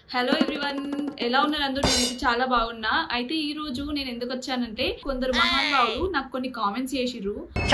hello everyone ఎలా ఉన్నారు అందరూ నేనైతే చాలా బాగున్నా అయితే ఈ రోజు నేను ఎందుకు వచ్చానంటే కొందరు మహానుభావులు నాకు కొన్ని కామెంట్స్ చేసిర్రు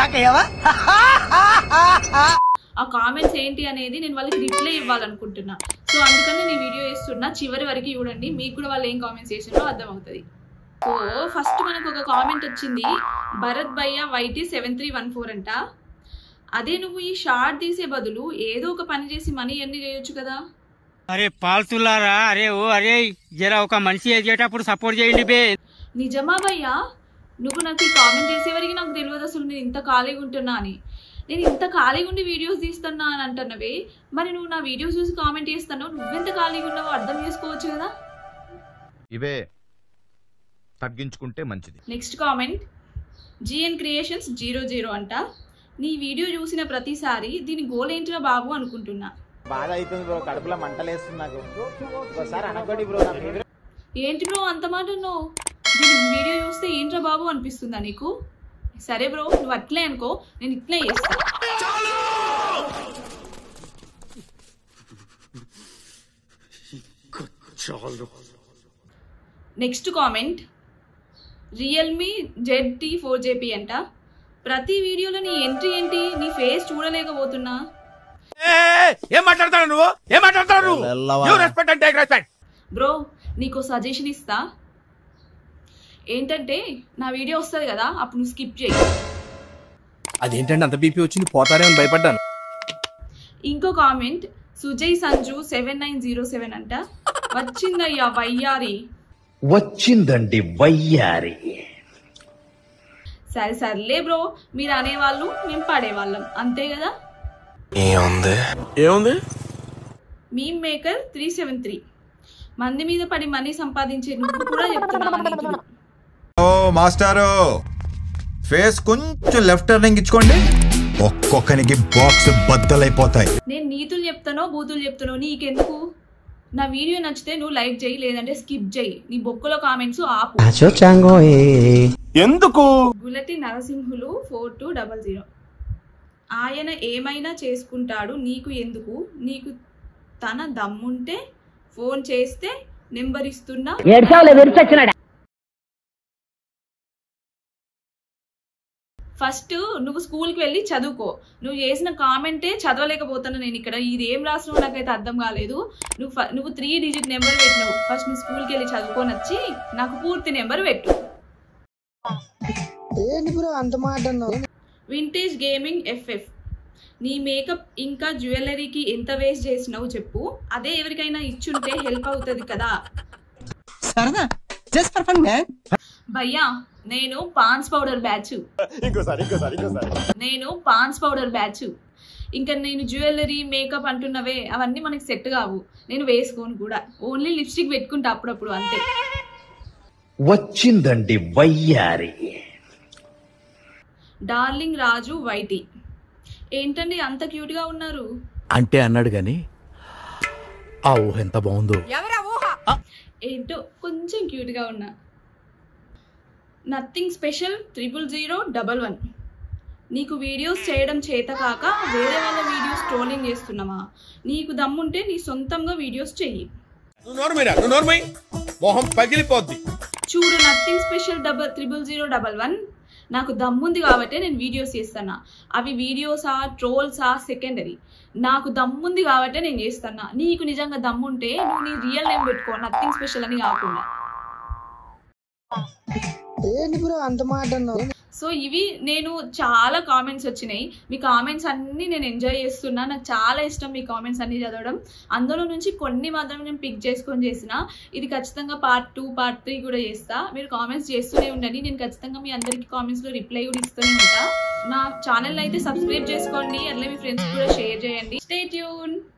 ఆ కామెంట్స్ ఏంటి అనేది నేను వాళ్ళకి రిప్లై ఇవ్వాలనుకుంటున్నా సో అందుకని నేను ఈ వీడియో చేస్తున్నా చివరి వరకు చూడండి మీకు కూడా వాళ్ళు ఏం కామెంట్స్ చేసినారో అర్థమవుతుంది సో ఫస్ట్ మనకు ఒక కామెంట్ వచ్చింది భరత్ భయ్య YT seven three one four అంట అదే నువ్వు ఈ షార్ట్ తీసే బదులు ఏదో ఒక పని చేసి మనీ ఎన్ని చేయొచ్చు కదా అరే పాల్తులారా అరే ఓ అరే జర ఒక మనిషి ఎదిగేటప్పుడు సపోర్ట్ చేయండి బే నిజమా భయ్యా నువ్వు నాకు ఈ కామెంట్ చేసేవరికి నాకు తెలియదు అసలు నేను ఇంత ఖాళీగా ఉంటున్నా అని నేను ఇంత ఖాళీగా ఉండి వీడియోస్ తీస్తున్నా అని అంటున్నవే మరి నువ్వు నా వీడియోస్ చూసి కామెంట్ చేస్తున్నావు నువ్వెంత ఖాళీగా ఉన్నావో అర్థం చేసుకోవచ్చు కదా ఇవే తగ్గించుకుంటే మంచిది next comment G N creations zero zero అంట నీ వీడియో చూసిన ప్రతిసారి దీని గోల్ ఏంటిరా బాబు అనుకుంటున్నా బాధ అవుతుంది బ్రో కడుపులో మంటలేస్తుంది నాకు ఒకసారి అనగొడి బ్రో నా ఫేవరెట్ ఏంటి బ్రో అంత మాట అన్నావు దీని వీడియో చూస్తే ఏంట్రా బాబు అనిపిస్తుందా నీకు సరే బ్రో నువ్వు అట్లే అనుకో నేను ఇట్లే చేస్తా next comment Realme Z T four JP అంట ప్రతి వీడియోలో నీ ఎంట్రీ ఏంటి నీ ఫేస్ చూడలేకపోతున్నా ఏం మాట్లాడతాడు నువ్వు ఏం మాట్లాడతాడు నువ్వు you respect and take respect bro నీకు సజెషన్ ఇస్తా ఏంటంటే నా వీడియో వస్తుంది కదా అప్పుడు నువ్వు స్కిప్ చేయి అదేంటంటే అంత బీపీ వచ్చింది పోతారేమో అని భయపడ్డాను ఇంకో comment Sujay Sanju seven nine zero seven అంట వచ్చిందయ్యా వయ్యారి వచ్చిందండి వయ్యారి సరే సర్లే బ్రో మీరు అనేవాళ్ళు మేము పాడేవాళ్ళం అంతే కదా ఏముంది meme maker three seven three మంది మీద పడి మనీ సంపాదించే నువ్వు కూడా చెప్తున్నావు నీతులు ఓ మాస్టారు ఫేస్ కొంచెం లెఫ్ట్ టర్నింగ్ ఇచ్చుకోండి ఒక్కొక్కనికి బాక్స్ బద్దలైపోతాయి నేను నీతులు చెప్తానో బూతులు చెప్తానో నీకెందుకు నా వీడియో నచ్చితే నువ్వు లైక్ చేయి లేదంటే స్కిప్ చేయి నీ బొక్కలో కామెంట్స్ ఆపు ఎందుకు Gulati Narasimhulu four two double zero ఆయన ఏమైనా చేసుకుంటాడు నీకు ఎందుకు నీకు తన దమ్ముంటే ఫోన్ చేస్తే నెంబర్ ఇస్తున్నా ఫస్ట్ నువ్వు స్కూల్కి వెళ్ళి చదువుకో నువ్వు చేసిన కామెంటే చదవలేకపోతున్నా నేను ఇక్కడ ఇది ఏం రాసినావు నాకైతే అర్థం కాలేదు నువ్వు ఫ- నువ్వు త్రీ డిజిట్ నెంబర్ పెట్టినావు ఫస్ట్ నువ్వు స్కూల్కి వెళ్ళి చదువుకొని వచ్చి నాకు పూర్తి నెంబర్ పెట్టు ఏంటి బ్రో అంత మాట అన్నావు వింటేజ్ గేమింగ్ ఎఫ్ఎఫ్ నీ మేకప్ ఇంకా జ్యువెలరీకి ఎంత వేస్ట్ చేసినావు చెప్పు అదే ఎవరికైనా ఇచ్చుంటే హెల్ప్ అవుతుంది కదా సరదా జస్ట్ ఫర్ ఫన్ మ్యాన్ భయ్యా నేను పాన్స్ పౌడర్ బ్యాచ్ నేను పాన్స్ పౌడర్ బ్యాచ్ ఇంకా నేను జ్యువెలరీ మేకప్ అంటున్నవే అవన్నీ మనకి సెట్ కావు నేను వేసుకోను కూడా ఓన్లీ లిప్స్టిక్ పెట్టుకుంటా అప్పుడప్పుడు అంతే వచ్చిందండి వయ్యారి డార్లింగ్ రాజు వైటి ఏంటండి అంత క్యూట్ గా ఉన్నారు అంటే అన్నాడు గాని ఆ ఊహ ఎంత బాగుందో ఏంటో కొంచెం క్యూట్ గా ఉన్నా nothing special triple zero double one నీకు వీడియోస్ చేయడం చేత కాక వేరే వాళ్ళ వీడియోస్ ట్రోలింగ్ చేస్తున్నావా నీకు దమ్ముంటే నీ సొంతంగా వీడియోస్ చెయ్యి నువ్వు నోరుమీరా నువ్వు నోరుమై మొహం పగిలిపోద్ది చూడు nothing special double triple zero double one నాకు దమ్ముంది కాబట్టి నేను వీడియోస్ చేస్తానా అవి వీడియోసా ట్రోల్సా సెకండరీ నాకు దమ్ముంది కాబట్టి నేను చేస్తానా నీకు నిజంగా దమ్ముంటే నువ్వు నీ రియల్ నేమ్ పెట్టుకో నథింగ్ స్పెషల్ అని కాకుండా ఏంటి బ్రో అంత మాట అన్నావు సో ఇవి నేను చాలా కామెంట్స్ వచ్చినాయి మీ కామెంట్స్ అన్నీ నేను ఎంజాయ్ చేస్తున్నా నాకు చాలా ఇష్టం మీ కామెంట్స్ అన్నీ చదవడం అందులో నుంచి కొన్ని మాత్రం నేను పిక్ చేసుకొని చేసిన ఇది ఖచ్చితంగా పార్ట్ టూ పార్ట్ త్రీ కూడా చేస్తా మీరు కామెంట్స్ చేస్తూనే ఉండండి నేను ఖచ్చితంగా మీ అందరికీ కామెంట్స్లో రిప్లై కూడా ఇస్తూనే ఉంటా నా ఛానల్ అయితే సబ్స్క్రైబ్ చేసుకోండి అట్లే మీ ఫ్రెండ్స్ కూడా షేర్ చేయండి స్టే ట్యూన్